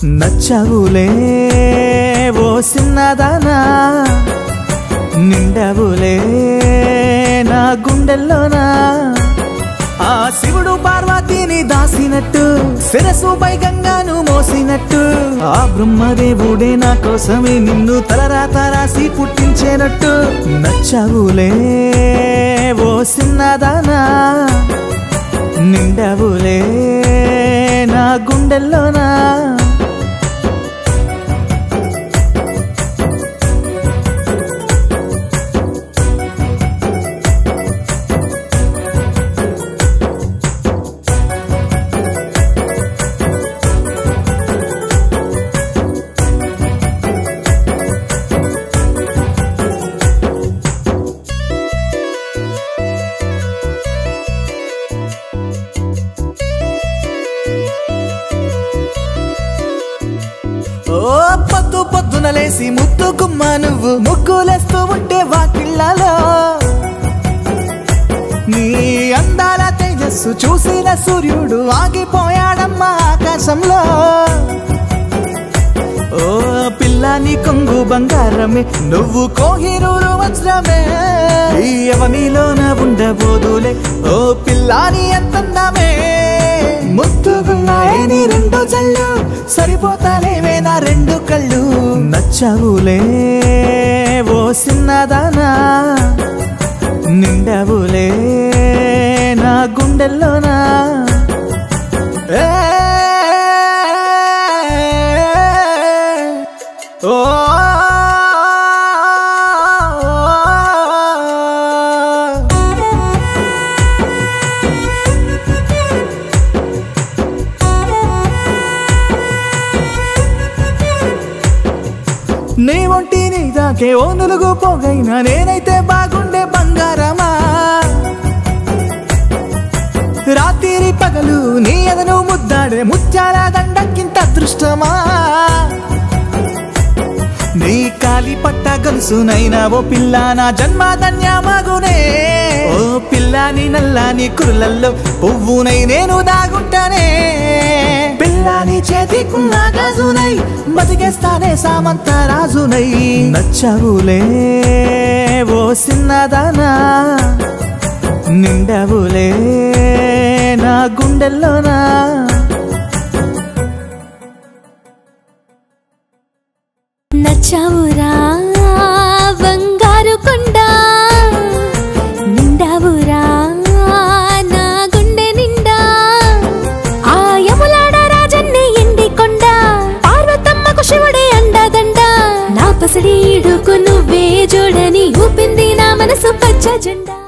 నచ్చవులే ఓ సిన్నదానా నిండవులే నా గుండెల్లోనా ఆ శివుడు పార్వతిని దాసినట్టు శిరస్సుపై గంగాను మోసినట్టు ఆ బ్రహ్మదేవుడే నా కోసమే నిన్ను తలరాత రాసి పుట్టించేనట్టు నచ్చవులే ఓ సిన్నదానా నిండవులే నా గుండెల్లోనా ఓ పొద్దు పొద్దున లేసి ముద్దు గుమ్మ నువ్వు ముగ్గులేస్తూ ఉంటే వాకిళ్ళలో నీ అందాల తేజస్సు చూసిన సూర్యుడు ఆగిపోయాడమ్మా ఆకాశంలో ఓ పిల్లని కొంగు బంగారమే నువ్వు కోహినూరు వజ్రమే ఈ అవనిలోన ఉండబోదులే ఓ పిల్లాని ఎంతన్నామే ముద్దుగున్నాయే నీ రెండు జల్లు సరిపోతాలేవే నా రెండు కళ్ళు నచ్చవులే ఓ సిన్నదానా నిండవులే నా గుండెల్లోనా ఏ ఓ నీ ఒంటి నీ దాకే ఓ నులుగు పోగైనా నేనైతే బాగుండే బంగారమా రాత్రి పగలు నీ ఎదను ముద్దాడే ముత్యాల దండక్కింత అదృష్టమా నీ కాలి పట్ట గలుసునైనా ఓ పిల్ల నా జన్మ ధన్యమగునే ఓ పిల్లాని నల్లాని కురులల్లో పువ్వునై నేను దాగుంటానే పిల్లాని చేతికున్న గాజునై బతికేస్తానే సామంత రాజునై నచ్చవులే ఓ సిన్నదానా నిండవులే నా గుండెల్లోనా నచ్చావురా బంగారు కొండ నిండావురా నా గుండె నిండా ఆ యములాడ రాజన్నే ఎండి కొండ పార్వతమ్మకు శివుడే అండదండ నా పసిడి ఇడుకు నువ్వే చూడని ఊపింది నా మనసు పచ్చ జెండా